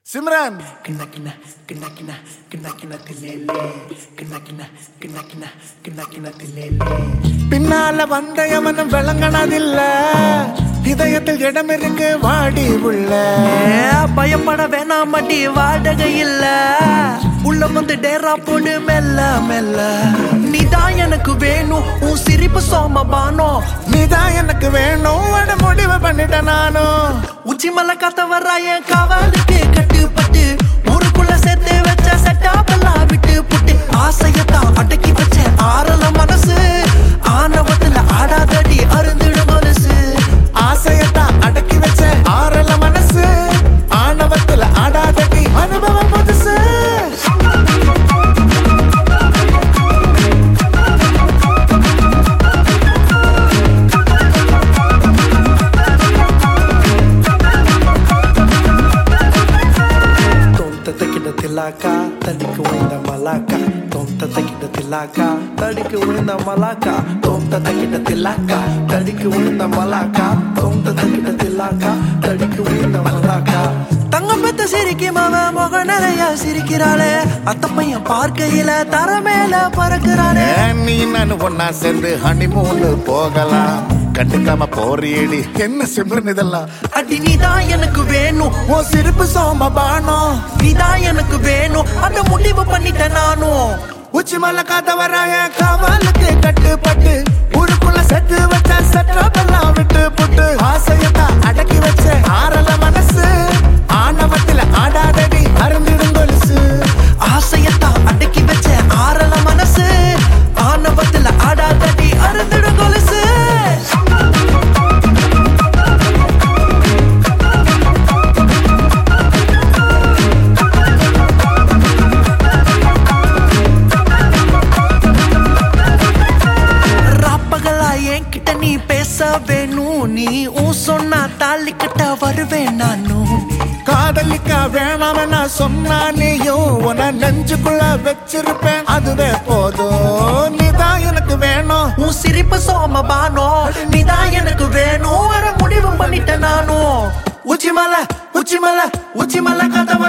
சிம்ரன் கிண்ண கிண்ண கிண்ண கிண்ண கிண்ண கிண்ண தில்லேலே கிண்ண கிண்ண கிண்ண கிண்ண கிண்ண கிண்ண தில்லேலே பின்னால வந்த எவனும் விளங்கினதில்ல இதயத்தில் இடம் இருக்கு வாடி உள்ள பயப்பட வேணாம் மட்டி வாடகை இல்ல உள்ள வந்து டேரா போடு மெல்ல மெல்ல நீதான் எனக்கு வேணும் உன் சிரிப்பு சோமபானோ நீதான் எனக்கு வேணும் அட முடிவு பண்ணிட்டேன் நானும் உச்சி மலை காத்த வர்றா என் காவலுக்கு கட்டுப்பட்டு ஊருக்குள்ள சேர்த்து வச்ச செட்டாப்பெல்லாம் விட்டு புட்டு ஆசையத்தான் அடக்கி வச்ச ஆறல மனசு ஆணவத்துல ஆடாதடி அருந்திடும் மனசு ஆசையத்தான் அடக்கி வச்ச ஆறல மனசு ஆணவத்துல ஆடாதடி அனுபவம் புதுசு தொந்த தக்கிட்ட தில்லாக்கா தடிக்கு விழுந்த மலாக்கா தொந்த தக்கிட்ட தில்லாக்கா தடிக்கு விழுந்த மலாக்கா தொந்த தக்கிட்ட தில்லாக்கா தடிக்கு விழுந்த மலாக்கா தொந்த தக்கிட்ட தில்லாக்கா தடிக்கு விழுந்த மலாக்கா தங்கம் பெத்த சிரிக்கும் அவன் முக நிறைய சிரிக்கிறாளே அத்த பையன் பார்க்கையில தர மேல பறக்குறானே ஏன் நீ நான் ஒன்னா சேர்ந்து ஹனிமூனு போகலாம் கண்டுக்காம போறியடி என்ன சிம்ரன் இதெல்லாம் அடி நீதான் எனக்கு வேணும் உன் சிரிப்பு சோமபானம் நீதான் எனக்கு வேணும் அந்த முடிவு பண்ணிட்டேன் நானும் உச்சி மலை காத்த வராய காவலுக்கு கட்டுப்பட்டு ஊருக்குள்ள செத்து வச்ச செட்டப்பெல்லாம் விட்டு புட்டு ஆசையத்தான் அடக்கி வச்ச ஆறல மனசு ஆணவத்துல ஆடாதடி அருந்திடும் கொலுசு ஆசையத்தான் அடக்கி வச்ச ஆறல மனசு ஆணவத்துல ஆடாதடி அருந்திடும் கொலுசு ராப்பகலா என்கிட்ட நீ பேச வேணும் நீ ஊ சொன்னா தாலி கட்ட வருவேன் நானும் காதலிக்க வேணாம் நான் சொன்னா நீயும் உன நெஞ்சுக்குள்ள வச்சிருப்பேன் அதுவே போதும் நீதான் எனக்கு வேணும் உன் சிரிப்பு சோமபானோ நீதான் எனக்கு வேணும் வர முடிவு பண்ணிட்டேன் நானும் உச்சி மலை உச்சி மலை உச்சி மலை கதை